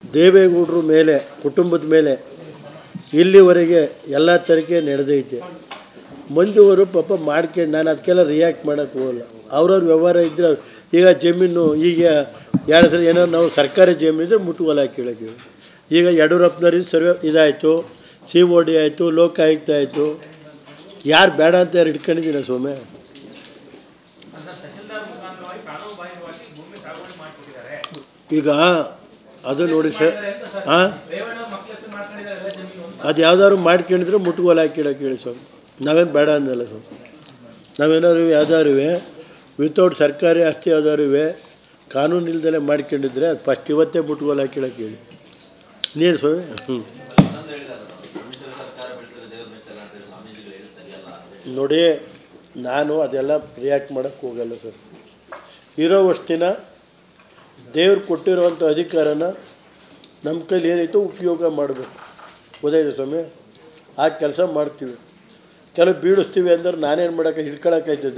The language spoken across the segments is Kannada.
ದೇವೇಗೌಡರ ಮೇಲೆ ಕುಟುಂಬದ ಮೇಲೆ ಇಲ್ಲಿವರೆಗೆ ಎಲ್ಲ ತನಿಖೆ ನಡೆದೈತೆ ಮಂಜುವರು ಪಾಪ ಮಾಡ್ಕೊಂಡು ನಾನು ಅದಕ್ಕೆಲ್ಲ ರಿಯಾಕ್ಟ್ ಮಾಡೋಕ್ಕೆ ಹೋಗಲ್ಲ ಅವ್ರವ್ರ ವ್ಯವಹಾರ ಇದ್ದರೆ ಈಗ ಜಮೀನು ಈಗ ಎರಡು ಸಲ ಏನೋ ನಾವು ಸರ್ಕಾರಿ ಜಮೀನಿದ್ರೆ ಮುಟ್ಟುಗೋಲ ಕೇಳೋಕ್ಕೆ ಈಗ ಯಡಿಯೂರಪ್ಪನವ್ರಿಗೆ ಸರ್ವೆ ಇದಾಯಿತು ಸಿ ಓ ಡಿ ಆಯಿತು ಲೋಕಾಯುಕ್ತ ಆಯಿತು ಯಾರು ಬೇಡ ಅಂತ ಯಾರು ಇಟ್ಕೊಂಡಿದ್ದೀರ ಸ್ವಾಮಿ ಈಗ ಅದು ನೋಡಿ ಸರ್ ಹಾಂ ಅದು ಯಾವ್ದಾದ್ರು ಮಾಡ್ಕೊಂಡಿದ್ರೆ ಮುಟ್ಗೋಲು ಹಾಕಿಡಕ್ಕೆ ಹೇಳಿ ಸ್ವಾಮಿ ನಾವೇನು ಬೇಡ ಅಂದಲ್ಲ ಸ್ವಾಮಿ ನಾವೇನಾದ್ರು ಯಾವ್ದಾರು ವಿತೌಟ್ ಸರ್ಕಾರಿ ಆಸ್ತಿ ಯಾವ್ದಾರು ಕಾನೂನು ಇಲ್ದಲೆ ಮಾಡ್ಕೊಂಡಿದ್ರೆ ಅದು ಫಸ್ಟ್ ಇವತ್ತೇ ಮುಟ್ಗೋಲು ಹಾಕಿಡಕ್ಕೆ ಹೇಳಿ ನೀರು ಸ್ವಾಮಿ ಹ್ಞೂ ನೋಡಿ ನಾನು ಅದೆಲ್ಲ ರಿಯಾಕ್ಟ್ ಮಾಡೋಕ್ಕೆ ಹೋಗಲ್ಲ ಸರ್ ಇರೋ ವರ್ಷ ದಿನ ದೇವ್ರು ಕೊಟ್ಟಿರುವಂಥ ಅಧಿಕಾರನ ನಮ್ಮ ಕೈಲಿ ಏನೈತೋ ಉಪಯೋಗ ಮಾಡಬೇಕು ಗೊತ್ತಾಯ್ತು ಸ್ವಾಮಿ ಆ ಕೆಲಸ ಮಾಡ್ತೀವಿ ಕೆಲವು ಬೀಳಿಸ್ತೀವಿ ಅಂದ್ರೆ ನಾನೇನು ಮಾಡೋಕೆ ಹಿಡ್ಕೊಳಕ್ಕಾಯ್ತದ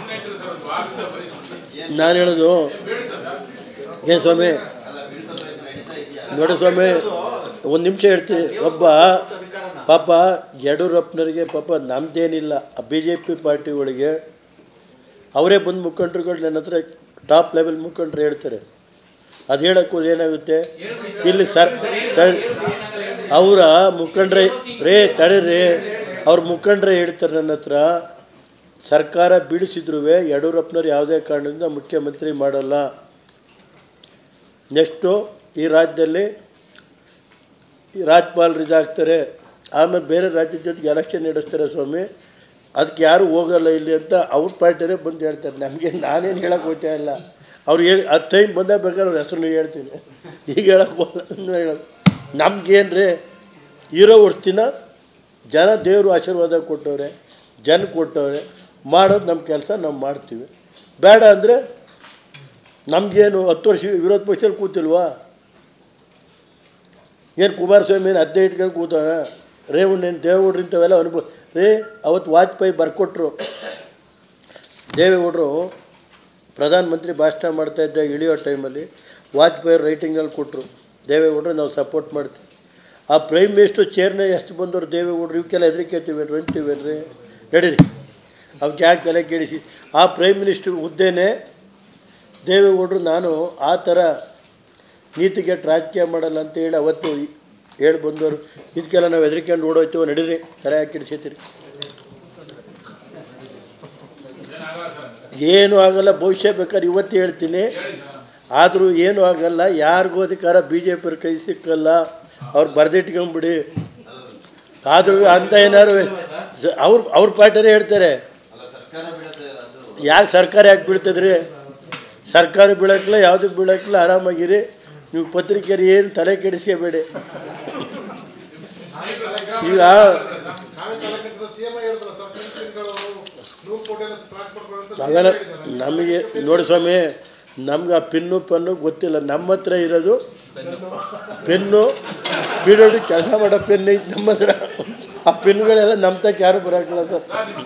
ನಾನು ಹೇಳೋದು ಏನು ಸ್ವಾಮಿ ನೋಡಿ ಸ್ವಾಮಿ ಒಂದು ನಿಮಿಷ ಹೇಳ್ತೀನಿ ಒಬ್ಬ ಪಾಪ ಯಡಿಯೂರಪ್ಪನವರಿಗೆ ಪಾಪ ನಮ್ಮದೇನಿಲ್ಲ ಬಿ ಜೆ ಪಿ ಪಾರ್ಟಿ ಒಳಗೆ ಅವರೇ ಬಂದು ಮುಖಂಡರುಗಳು ನನ್ನ ಹತ್ರ ಟಾಪ್ ಲೆವೆಲ್ ಮುಖಂಡರು ಹೇಳ್ತಾರೆ ಅದು ಹೇಳಕ್ಕೆ ಹೋದ್ರೆ ಏನಾಗುತ್ತೆ ಇಲ್ಲಿ ಸರ್ ತಡಿ ಅವರ ಮುಖಂಡ್ರೆ ರೇ ತಡೀರಿ ಅವ್ರ ಮುಖಂಡ್ರೆ ಹೇಳ್ತಾರೆ ನನ್ನ ಹತ್ರ ಸರ್ಕಾರ ಬೀಳಿಸಿದ್ರು ಯಡಿಯೂರಪ್ಪನವ್ರು ಯಾವುದೇ ಕಾರಣದಿಂದ ಮುಖ್ಯಮಂತ್ರಿ ಮಾಡಲ್ಲ ನೆಕ್ಸ್ಟು ಈ ರಾಜ್ಯದಲ್ಲಿ ಈ ರಾಜ್ಯಪಾಲರು ಇದಾಗ್ತಾರೆ ಆಮೇಲೆ ಬೇರೆ ರಾಜ್ಯದ ಜೊತೆಗೆ ಎಲೆಕ್ಷನ್ ನಡೆಸ್ತಾರೆ ಸ್ವಾಮಿ ಅದಕ್ಕೆ ಯಾರು ಹೋಗಲ್ಲ ಇಲ್ಲಿ ಅಂತ ಅವ್ರ ಪಾರ್ಟಿಯರೇ ಬಂದು ಹೇಳ್ತಾರೆ ನಮಗೆ ನಾನೇನು ಹೇಳಕ್ಕೆ ಹೋಗ್ತಾ ಇಲ್ಲ ಅವ್ರು ಹೇಳಿ ಆ ಟೈಮ್ ಬಂದಾಗ ಬೇಕಾದ್ರೆ ಅವ್ರ ಹೆಸರು ಹೇಳ್ತೀನಿ ಈಗ ಹೇಳಕ್ಕೆ ಹೋಗಲ್ಲ ಹೇಳೋದು ನಮ್ಗೇನು ರೀ ಇರೋ ವರ್ಷಿನ ಜನ ದೇವರು ಆಶೀರ್ವಾದ ಕೊಟ್ಟವ್ರೆ ಜನ ಕೊಟ್ಟವ್ರೆ ಮಾಡೋದು ನಮ್ಮ ಕೆಲಸ ನಾವು ಮಾಡ್ತೀವಿ ಬೇಡ ಅಂದರೆ ನಮಗೇನು ಹತ್ತು ವರ್ಷ ವಿರೋಧ ಪಕ್ಷದಲ್ಲಿ ಕೂತಿಲ್ವಾ ಏನು ಕುಮಾರಸ್ವಾಮಿ ಏನು ಹದಿನೈದು ಇಟ್ಕೊಂಡು ಕೂತವನ ರೇವಣ್ಣೇನು ದೇವೇಗೌಡ್ರು ಇಂಥವೆಲ್ಲ ಅನುಭವ ರೇ ಅವತ್ತು ವಾಜಪೇಯಿ ಬರ್ಕೊಟ್ರು ದೇವೇಗೌಡರು ಪ್ರಧಾನಮಂತ್ರಿ ಭಾಷಣ ಮಾಡ್ತಾ ಇದ್ದಾಗ ಇಳಿಯೋ ಟೈಮಲ್ಲಿ ವಾಜಪೇಯಿ ರೈಟಿಂಗಲ್ಲಿ ಕೊಟ್ಟರು ದೇವೇಗೌಡರು ನಾವು ಸಪೋರ್ಟ್ ಮಾಡ್ತೀವಿ ಆ ಪ್ರೈಮ್ ಮಿನಿಸ್ಟ್ರು ಚೇರ್ನ ಎಷ್ಟು ಬಂದವರು ದೇವೇಗೌಡರು ಇವಕ್ಕೆಲ್ಲ ಹೆದರಿಕೆತೀವೇನ್ರಿ ಅಂತೀವೇನ್ರಿ ನಡೀರಿ ಅವಕ್ಕೆ ಯಾಕೆ ತಲೆ ಕೆಡಿಸಿ ಆ ಪ್ರೈಮ್ ಮಿನಿಸ್ಟ್ರ್ ಹುದ್ದೆನೇ ದೇವೇಗೌಡರು ನಾನು ಆ ಥರ ನೀತಿಗೆಟ್ಟು ರಾಜಕೀಯ ಮಾಡಲ್ಲ ಅಂತ ಹೇಳಿ ಅವತ್ತು ಹೇಳಿ ಬಂದವರು ಇದಕ್ಕೆಲ್ಲ ನಾವು ಹೆದರ್ಕೊಂಡು ಓಡೋಯ್ತೀವೋ ನಡೀರಿ ತಲೆ ಹಾಕಿಡ್ಸೈತಿರಿ ಏನೂ ಆಗಲ್ಲ ಭವಿಷ್ಯ ಬೇಕಾದ್ರೆ ಇವತ್ತು ಹೇಳ್ತೀನಿ ಆದರೂ ಏನೂ ಆಗಲ್ಲ ಯಾರಿಗೂ ಅಧಿಕಾರ ಬಿ ಜೆ ಪಿಯವ್ರ ಕೈ ಸಿಕ್ಕಲ್ಲ ಅವ್ರು ಬರೆದಿಟ್ಕೊಂಬಿಡಿ ಆದರೂ ಅಂತ ಏನಾದ್ರು ಅವ್ರ ಅವ್ರ ಪಾರ್ಟಿಯರೇ ಹೇಳ್ತಾರೆ ಯಾಕೆ ಸರ್ಕಾರ ಯಾಕೆ ಬೀಳ್ತದ್ರಿ ಸರ್ಕಾರ ಬೀಳಕ್ಕಿಲ್ಲ ಯಾವುದಕ್ಕೆ ಬೀಳಕ್ಕಿಲ್ಲ ಆರಾಮಾಗಿರಿ ನೀವು ಪತ್ರಿಕೆಯರು ಏನು ತಲೆ ಕೆಡಿಸ್ಕೋಬೇಡಿ ಈಗ ಹಾಗಲ್ಲ ನಮಗೆ ನೋಡಿ ಸ್ವಾಮಿ ನಮ್ಗೆ ಆ ಪಿನ್ನು ಪನ್ನು ಗೊತ್ತಿಲ್ಲ ನಮ್ಮ ಹತ್ರ ಇರೋದು ಪೆನ್ನು ಪೀರಿಯಡ್ ಕೆಲಸ ಮಾಡೋ ಪೆನ್ ಐತೆ ನಮ್ಮ ಹತ್ರ ಆ ಪೆನ್ಗಳೆಲ್ಲ ನಮ್ಮ ತಕ್ಕ ಯಾರು ಬರೋಕ್ಕಿಲ್ಲ ಸರ್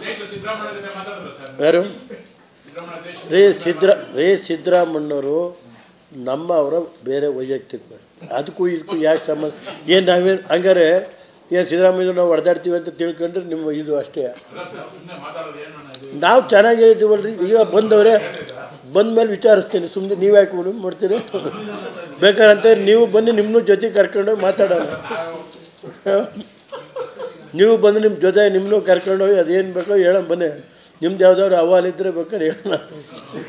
ಯಾರು ರೇ ಸಿದ್ರ ರೇ ಸಿದ್ದರಾಮಣ್ಣವರು ನಮ್ಮ ಅವರ ಬೇರೆ ವೈಯಕ್ತಿಕ ಅದಕ್ಕೂ ಇದಕ್ಕೂ ಯಾಕೆ ಸಂಬಂಧ ಏನು ನಾವೇನು ಹಂಗಾರೆ ಏನು ಸಿದ್ದರಾಮಯ್ಯ ನಾವು ಹೊಡೆದಾಡ್ತೀವಿ ಅಂತ ತಿಳ್ಕೊಂಡ್ರೆ ನಿಮ್ಮ ಇದು ಅಷ್ಟೇ ನಾವು ಚೆನ್ನಾಗೇ ಇದ್ದೀವಲ್ರಿ ಈಗ ಬಂದವರೇ ಬಂದ ಮೇಲೆ ವಿಚಾರಿಸ್ತೀನಿ ಸುಮ್ಮನೆ ನೀವು ಯಾಕೆ ಉಳುಮೆ ಮಾಡ್ತೀರಿ ಬೇಕಾದಂತೆ ನೀವು ಬನ್ನಿ ನಿಮ್ಮನ್ನು ಜೊತೆ ಕರ್ಕೊಂಡೋಗಿ ಮಾತಾಡೋಣ ನೀವು ಬಂದು ನಿಮ್ಮ ಜೊತೆ ನಿಮ್ಮನ್ನು ಕರ್ಕೊಂಡೋಗಿ ಅದೇನು ಬೇಕೋ ಹೇಳೋಣ ಬನ್ನಿ ನಿಮ್ದು ಯಾವ್ದಾದ್ರು ಅಹವಾಲು ಇದ್ದರೆ ಬೇಕಾದ್ರೆ ಹೇಳೋಣ